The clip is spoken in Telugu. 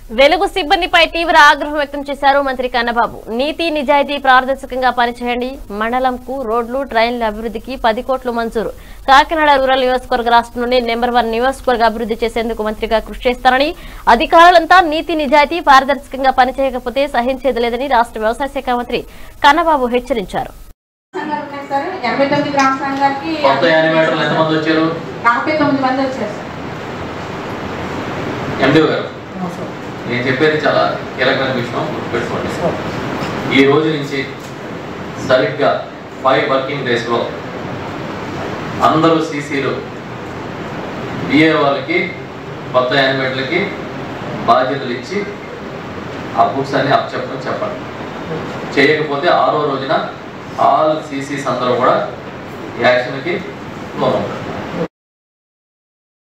వెలుగు సిబ్బందిపై తీవ్ర ఆగ్రహం వ్యక్తం చేశారు మంత్రి కన్నబాబు నీతి నిజాయితీ పారదర్శకంగా పనిచేయండి మండలంకు రోడ్లు ట్రైన్ల అభివృద్ధికి పది కోట్లు మంజూరు కాకినాడ రూరల్ నియోజకవర్గ రాష్ట్రంలోని నెంబర్ వన్ నియోజకవర్గ అభివృద్ధి చేసేందుకు మంత్రిగా కృషి చేస్తారని అధికారులంతా నీతి నిజాయితీ పారదర్శకంగా పనిచేయకపోతే సహించేది లేదని రాష్ట్ర వ్యవసాయ శాఖ మంత్రి కన్నబాబు హెచ్చరించారు సంఘాలు ఉన్నాయి సార్ ఎనభై తొమ్మిది గ్రామ సంఘాలకి కొత్త యానిమేటర్లు ఎంతమంది వచ్చారు నలభై తొమ్మిది మంది వచ్చారు సార్ ఎండి గారు నేను చెప్పేది చాలా కీలకమైన విషయం గుర్తుపెట్టుకోండి ఈ రోజు నుంచి సరిగ్గా ఫైవ్ వర్కింగ్ డేస్లో అందరూ సీసీలు బిఏ వాళ్ళకి కొత్త యానిమేటర్లకి బాధ్యతలు ఇచ్చి ఆ బుక్స్ అన్ని అప్పచెప్పడం చెప్పండి చేయకపోతే ఆరో రోజున ఆల్ సీసీస్ అందరూ కూడా యాక్షన్కి లోన్ ఉంటారు